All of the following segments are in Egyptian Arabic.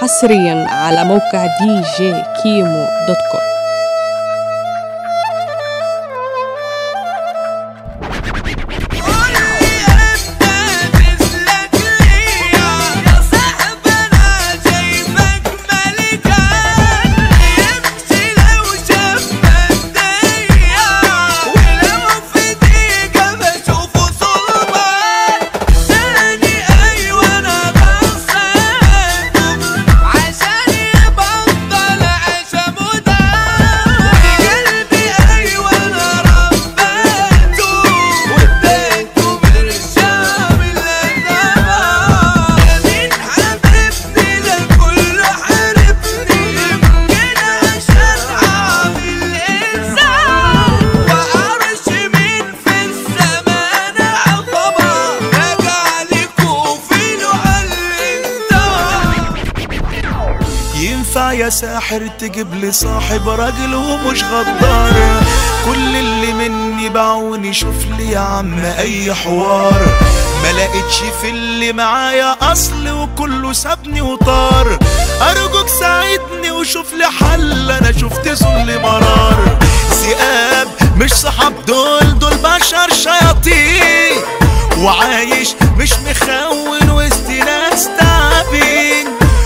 حصريا على موقع دي جي كيمو دوت كوم ينفع يا ساحر تجيب لي صاحب راجل ومش غدار كل اللي مني باعوني شوف لي يا عم اي حوار ما لقيتش في اللي معايا اصل وكله سابني وطار ارجوك ساعدني وشوف لي حل انا شفت ذل مرار ذئاب مش صحاب دول دول بشر شياطين وعايش مش مخون وسط ناس تعبين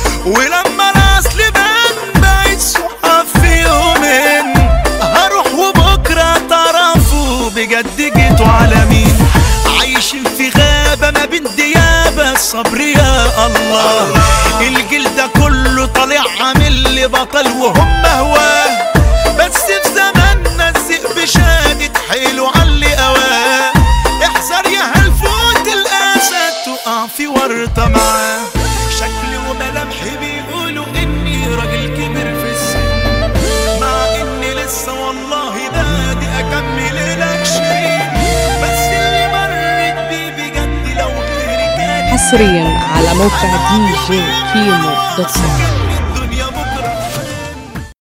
ولما الاصل بان بقيت صحاب في يومين هروح وبكره تعرفوا بجد جيتوا على مين عايشين في غابة ما بين ديابة الصبر يا الله الجيل ده كله طالع عامل لي بطل وهم هواه بس في زماننا الذئب شادد حيله علي اواه احذر يا هالفوت الاسد تقع في ورطة معاه شكلي وملامحي بيقولوا اني راجل كبير في السن مع اني لسه والله بادي اكمل العشرين بس اللي مرت بيه بجد لو غيري كان حصريا على موقع دي جي كيمو دوت كوم